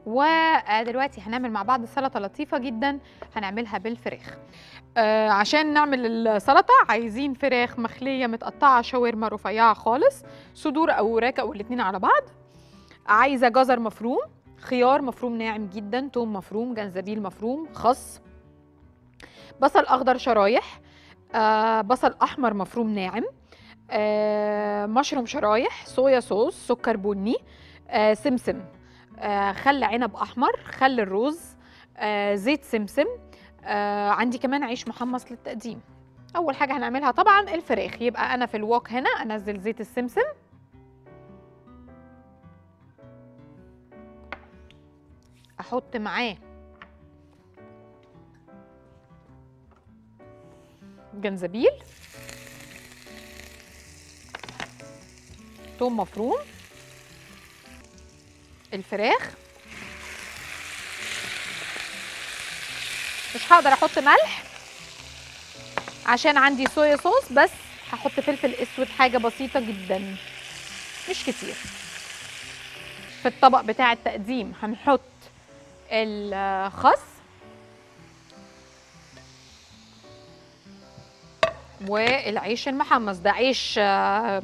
ودلوقتي هنعمل مع بعض سلطه لطيفه جدا هنعملها بالفراخ آه عشان نعمل السلطه عايزين فراخ مخليه متقطعه شاورما رفيعه خالص صدور او وراك او الاتنين على بعض عايزه جزر مفروم خيار مفروم ناعم جدا توم مفروم جنزبيل مفروم خس بصل اخضر شرايح آه بصل احمر مفروم ناعم آه مشروم شرايح صويا صوص سكر بني آه سمسم آه خل عنب احمر خل الرز آه زيت سمسم آه عندي كمان عيش محمص للتقديم اول حاجه هنعملها طبعا الفراخ يبقى انا في الوok هنا انزل زيت السمسم احط معاه جنزبيل توم مفروم الفراخ مش هقدر احط ملح عشان عندي صويا صوص بس هحط فلفل اسود حاجه بسيطه جدا مش كتير في الطبق بتاع التقديم هنحط الخس والعيش المحمص ده عيش آه،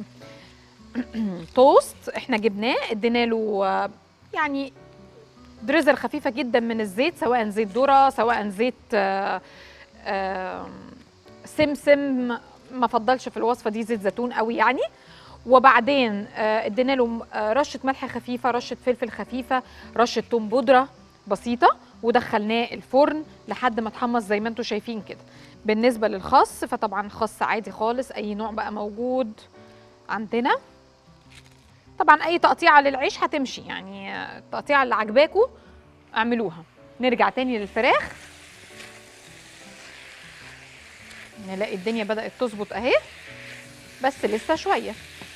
توست احنا جبناه ادينا له آه، يعني دريزل خفيفه جدا من الزيت سواء زيت ذره سواء زيت آه، آه، سمسم ما فضلش في الوصفه دي زيت زيتون قوي يعني وبعدين آه، ادينا له آه، رشه ملح خفيفه رشه فلفل خفيفه رشه توم بودره بسيطه ودخلناه الفرن لحد ما اتحمص زي ما انتم شايفين كده بالنسبه للخس فطبعا خس عادي خالص اي نوع بقى موجود عندنا طبعا اي تقطيعه للعيش هتمشي يعني آه، التقطيعه اللي عجباكم اعملوها نرجع تاني للفراخ نلاقي الدنيا بدأت تظبط اهي بس لسه شويه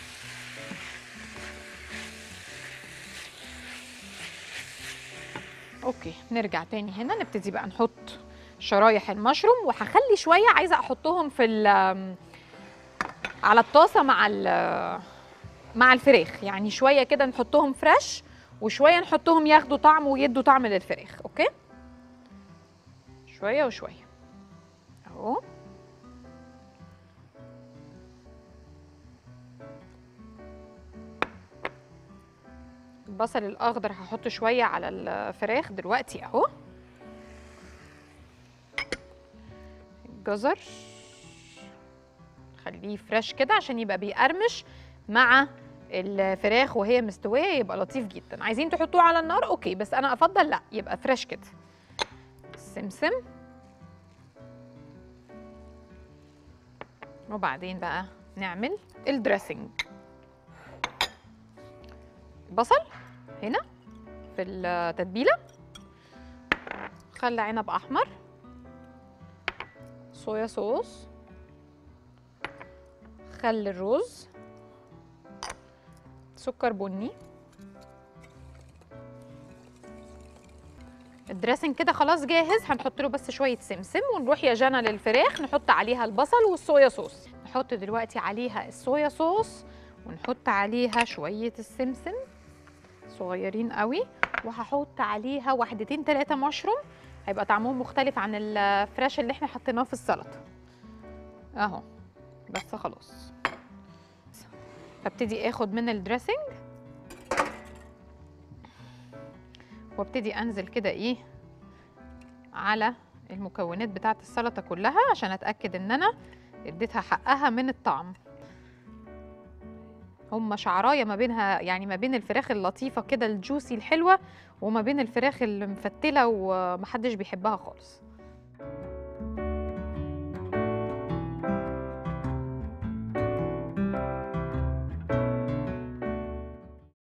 اوكي نرجع تاني هنا نبتدي بقى نحط شرايح المشروم وهخلي شويه عايزه احطهم في ال- على الطاسه مع ال- مع الفراخ يعني شويه كده نحطهم فريش وشويه نحطهم ياخدوا طعم ويدوا طعم للفراخ اوكي شويه وشويه اهو البصل الاخضر هحط شويه على الفراخ دلوقتي اهو الجزر خليه فريش كده عشان يبقى بيقرمش مع الفراخ وهي مستويه يبقى لطيف جدا عايزين تحطوه على النار اوكي بس انا افضل لا يبقى فريش كده السمسم وبعدين بقى نعمل الدريسنج بصل هنا في التتبيله خل عنب احمر صويا صوص خل الرز سكر بني الدريسنج كده خلاص جاهز هنحط له بس شويه سمسم ونروح يا جنى للفراخ نحط عليها البصل والصويا صوص نحط دلوقتي عليها الصويا صوص ونحط عليها شويه السمسم صغيرين قوي وهحط عليها واحدتين تلاتة مشروم هيبقى طعمهم مختلف عن الفراش اللي احنا حطيناه في السلطه اهو بس خلاص فابتدي اخد من الدريسنج وابتدي انزل كده ايه على المكونات بتاعه السلطه كلها عشان اتاكد ان انا اديتها حقها من الطعم هم شعرايه ما بينها يعني ما بين الفراخ اللطيفه كده الجوسي الحلوه وما بين الفراخ المفتله ومحدش بيحبها خالص